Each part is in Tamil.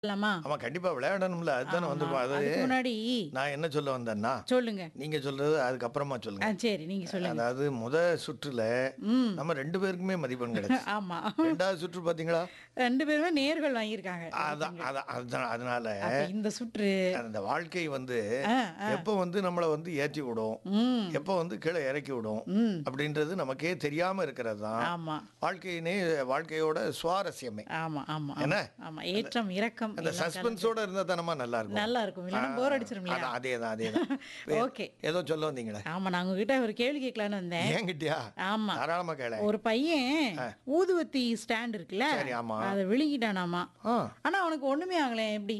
விளையாடலாமா ஆமா கண்டிப்பா விளையாடணும்ல அதுதானே ஆமா. வந்திருப்போம் அது அதுக்கு முன்னாடி நான் என்ன சொல்ல வந்தேன்னா சொல்லுங்க நீங்க சொல்றது அதுக்கப்புறமா ஆ, சொல்லுங்க சரி நீங்க சொல்லுங்க அதாவது முத சுற்றுல ம் நம்ம ரெண்டு பேருக்குமே மதிப்பெண் கிடைச்சு ஆமா ரெண்டாவது சுற்று பாத்தீங்களா ரெண்டு பேருமே நேர்கள் வாங்கியிருக்காங்க அதான் அதான் அதுதான் அதனால அப்ப இந்த சுற்று அந்த வாழ்க்கை வந்து ஆ, ஆ. எப்போ வந்து நம்மளை வந்து ஏற்றி விடும் ம் எப்போ வந்து கீழே இறக்கி விடும் ம் அப்படின்றது நமக்கே தெரியாம இருக்கிறது தான் ஆமா வாழ்க்கையினே வாழ்க்கையோட சுவாரஸ்யமே ஆமா ஆமா என்ன? ஆமா. ஆமா ஏற்றம் இறக்கம் அந்த எல்லாம் சஸ்பென்ஸோட இருந்தா தானமா நல்லா இருக்கும் நல்லா இருக்கும் இல்லைன்னா போர் அடிச்சிரும் இல்லையா அதான், அதேதான் அதேதான் ஓகே ஏதோ சொல்ல வந்தீங்களே ஆமா நான் உங்ககிட்ட ஒரு கேள்வி கேட்கலான்னு வந்தேன் ஏங்கிட்டியா ஆமா தாராளமா கேள ஒரு பையன் ஊதுவத்தி ஸ்டாண்ட் இருக்குல்ல சரி, ஆமா. அதை விழுங்கிட்டானாமா ஆ ஆனா அவனுக்கு ஒண்ணுமே ஆகல எப்படி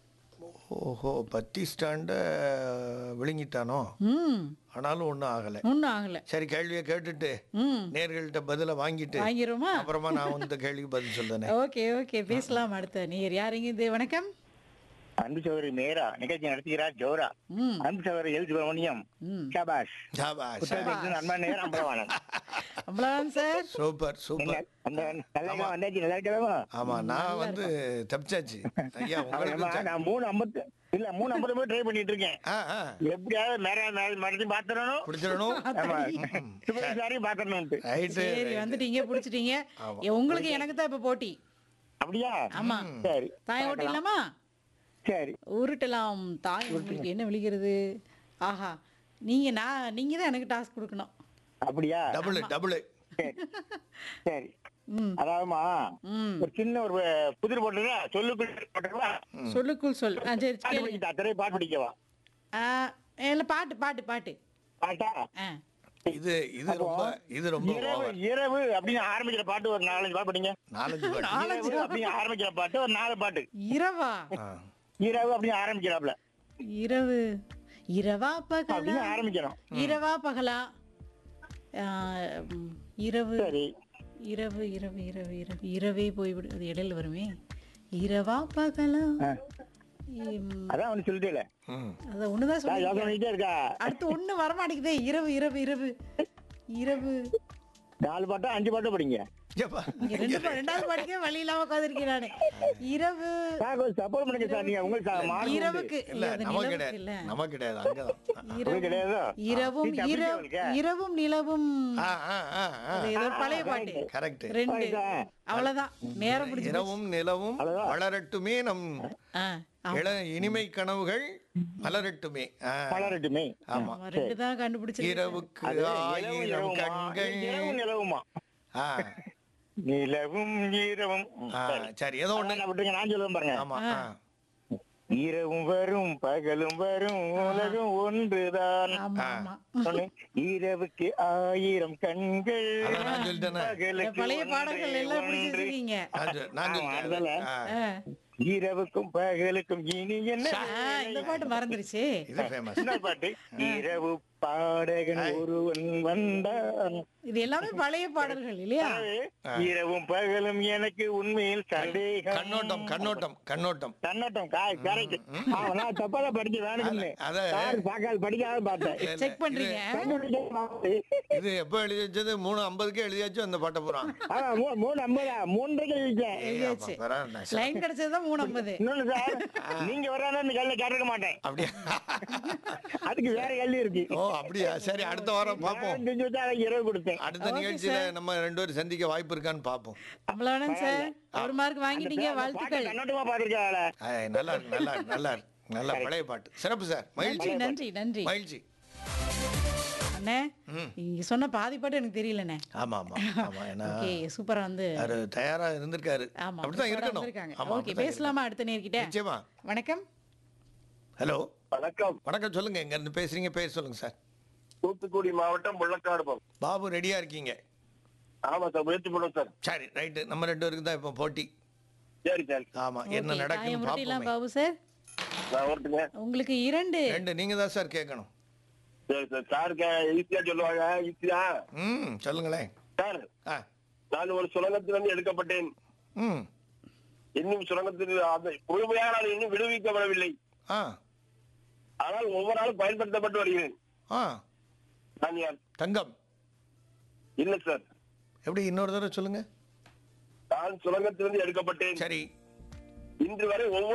ஓஹோ பத்தி ஸ்டாண்ட விழுங்கிட்டானோ ம் ஆனாலும் ஒன்றும் ஆகலை ஒண்ணும் ஆகல சரி கேள்வியை கேட்டுட்டு ம் நேர்கள்ட்ட பதிலை வாங்கிட்டு வாங்கிருமா அப்புறமா நான் இந்த கேள்விக்கு பதில் சொல்றேனே ஓகே ஓகே பேசலாம் அடுத்த நீர் யாருங்க இது வணக்கம் அன்பு சகோதரி மேரா நிகழ்ச்சி நடத்துகிறார் ஜோரா ம் அன்பு சகோதரி எல் சுப்பிரமணியம் ம் ஷபாஷ் ஜாபாஷ். புத்தகத்திற்கு நண்பன் நேரம் அம்பலவாணன் அவ்வளோதான் சார் சூப்பர் சூப்பர் அந்த நல்லா வந்தாச்சு நல்லா இருக்கலாமா ஆமா நான் வந்து தப்பிச்சாச்சு ஐயா உங்களுக்கு ஆமா, நான் மூணு ஐம்பத்து இல்ல மூணு ஐம்பது போய் ட்ரை பண்ணிட்டு இருக்கேன் ஆ ஆ எப்படியாவது மேல மறுபடியும் பாத்துறணும் பிடிச்சிடணும் ஆமா சுப்பிரமணியம் பாத்துறணும்ட்டு ரைட்டு சரி வந்துட்டீங்க பிடிச்சிட்டீங்க ஏ, உங்களுக்கு எனக்கு தான் இப்ப போட்டி அப்படியா ஆமா சரி தாயம் ஓட்டிடலாமா சரி உருட்டலாம் தாய் உங்களுக்கு என்ன விழிக்கிறது ஆஹா நீங்க நான் நீங்க தான் எனக்கு டாஸ்க் கொடுக்கணும் அப்படியா டபுள் டபுள் சரி சரி ம் அதாவதுமா ம் ஒரு சின்ன ஒரு புதிர் போட்டுருவா சொல்லு போட்டுருவா சொல்லுக்குள் சொல் ஆ சரி பாட்டு கேளுங்க படிக்கிட்டா திரை பாட்டு படிக்கவா ஆ இல்ல பாட்டு பாட்டு பாட்டு பாட்டா ஆ இது இது ரொம்ப இது ரொம்ப இரவு over. இரவு அப்படின்னு ஆரம்பிக்கிற பாட்டு ஒரு நாலஞ்சு பாட்டு படிங்க நாலஞ்சு பாட்டு இரவு அப்படின்னு ஆரம்பிக்கிற பாட்டு ஒரு நாலு பாட்டு இரவா ஆ. இரவு அப்படின்னு ஆரம்பிக்கிறாப்ல இரவு இரவா பகலா அப்படின்னு ஆரம்பிக்கணும் இரவா பகலா ஆ, ம், இரவு சரி இரவு இரவு இரவு இரவு இரவே போய்விடு அது இடையில வருமே இரவா பகலா ஆ. ம், அதான் ஒண்ணு சொல்லிட்டேல ம் அத ஒண்ணுதான் நான் சொல்லி யோசனை பண்ணிட்டே இருக்கா அடுத்து ஒண்ணு வர மாட்டேங்குதே இரவு இரவு இரவு இரவு நாலு பாட்டோ அஞ்சு பாட்டோ படிங்க ஏப்பா இங்க ரெண்டு பா- ரெண்டாவது பாட்டுக்கே வழி இல்லாம உட்காந்துருக்கேன் நானு இரவு சார் கொஞ்சம் சப்போர்ட் பண்ணுங்க சார் நீங்க உங்களுக்கு சா- மார்க் உண்டு. இரவுக்கு இல்ல அது நமக்கு நிலவுக்கு கிடையாது இல்ல நமக்கு கிடையாது அங்கதான் இரவு உங்களுக்கு கிடையாதோ இரவும் சீட் அப்படியே இரவு உங்களுக்கு? இரவும் நிலவும் ஆ ஆ ஆ ஆ அது ஏதோ பழைய பாட்டு கரெக்ட் ரெண்டு ரைட்டா? அவ்வளவுதான் நேரம் பிடிச்சி இரவும் நிலவும் வளரட்டுமே நம் ஆ இள இனிமை கனவுகள் மலரட்டுமே ஆ, மலரட்டுமே ஆமா ஆமா, ரெண்டு தான் கண்டுபிடிச்சு இரவுக்கு அது நிலவும் ஆயிரம் இரவுமா? கண்கள் இரவும் நிலவுமா ஆ நிலவும் இரவும் ஆ, சரி ஏதோ ஒண்ணு ஒண்ணு விட்டுருங்க நான் சொல்லுவேன் பாருங்க ஆமா ஆ. இரவும் வரும் பகலும் வரும் உலகம் ஒன்றுதான் ஆமா ஆமா சொன்னே. இரவுக்கு ஆயிரம் கண்கள் அதான் நான் சொல்லிட்டேனே. பகலுக்கு பழைய பாடல்கள் ஒன்றே எல்லாம் பிடிச்சி ஒன்று. வச்சிருக்கீங்க நான் சொ- நான் ஆமா, சொல்லிட்டேன் அதுல. ஆ, ஆ. இரவுக்கும் பகலுக்கும் இனி என்ன ஆ, இந்த பாட்டு மறந்துருச்சு இது ஃபேமஸ் என்ன பாட்டு இரவு பாடகன் ஒருவன் வந்தான் இது எல்லாமே பழைய பாடல்கள் இல்லையா இரவும் பகலும் எனக்கு உண்மையில் சந்தேகம் கண்ணோட்டம் கண்ணோட்டம் கண்ணோட்டம் கண்ணோட்டம் காய் கரெக்ட் நான் தப்பா தான் படிச்சு வேணும்னு அத- சார் பார்க்காது படிக்காத பார்த்தேன் செக் பண்றீங்க இது எப்போ எழுதி வச்சது மூணு ஐம்பதுக்கே எழுதியாச்சு அந்த பாட்டை பூரா ஆமா, மூ- மூணு ஐம்பதா மூன்றரைக்கு எழுதிட்டேன் எழுதியாச்சு அப்ப வரேன் நான். லைன் கிடைச்சதுதான் மூணு ஐம்பது இன்னொன்னு சார் நீங்க வரானு இந்த கல்ல கேட்டிருக்க மாட்டேன் அப்படியா அதுக்கு வேற கல்வி இருக்கு ஓ அப்படியா சரி அடுத்த வாரம் பார்ப்போம் நான் செஞ்சு வச்சு அதை இரவு கொடுத்தேன் அடுத்த Okay, நிகழ்ச்சியில நம்ம ரெண்டு பேரும் சந்திக்க வாய்ப்பு இருக்கான்னு பார்ப்போம் அவ்வளவுதான் சார் ஒரு மார்க் வாங்கிட்டீங்க பாட்டை வாழ்த்துக்கள் கண்ணோட்டமா பாத்திருக்காள ஆய், நல்லா இருக்கு நல்லா இருக்கு நல்லா இருக்கு நல்ல பழைய பாட்டு சிறப்பு சார் மகிழ்ச்சி நன்றி நன்றி நன்றி மகிழ்ச்சி அண்ணே நீங்க சொன்ன பாதி பாட்டு எனக்கு தெரியலண்ணே ஆமா ஆமா ஆமா ஏன்னா ஓகே சூப்பரா வந்து அவரு தயாரா இருந்திருக்காரு ஆமா அப்படிதான் சூப்பரா இருக்கணும் வந்திருக்காங்க. ஆமா ஓகே அப்படிதான் பேசலாமா அடுத்த நேர்கிட்ட இருக்கணும். நிச்சயமா வணக்கம் ஹலோ வணக்கம் வணக்கம் சொல்லுங்க எங்க இருந்து பேசுறீங்க பேர் சொல்லுங்க சார் தூத்துக்குடி மாவட்டம் முள்ளக்காடு பாபு ரெடியா இருக்கீங்க ஆமா சார் முயற்சி பண்ணுவோம் சார் சரி ரைட்டு நம்ம ரெண்டு பேருக்கு தான் இப்போ போட்டி சரி சார் ஆமா என்ன ஓகே, தாயம் நடக்குன்னு முரட்டிடலாம் பார்ப்போமே பாபு சார் நான் ஓட்டுங்க உங்களுக்கு இரண்டு ரெண்டு நீங்க தான் சார் கேட்கணும் சரி சார் சாருக்கு ஈஸியா சொல்லுவாங்க ஈஸியா ம் சொல்லுங்களேன் சார் ஆ நான் ஒரு சுரங்கத்திலிருந்து எடுக்கப்பட்டேன் ம் இன்னும் சுரங்கத்தில் அந்த முழுமையாக நான் இன்னும் விடுவிக்கப்படவில்லை ஆ ஆனால் ஒவ்வொரு நாளும் பயன்படுத்தப்பட்டு வருகிறேன் ஆ நான் யார் தங்கம் இல்ல சார் எப்படி இன்னொரு தடவை சொல்லுங்க நான் சுரங்கத்திலிருந்து எடுக்கப்பட்டேன் சரி இன்று வரை ஒவ்வொரு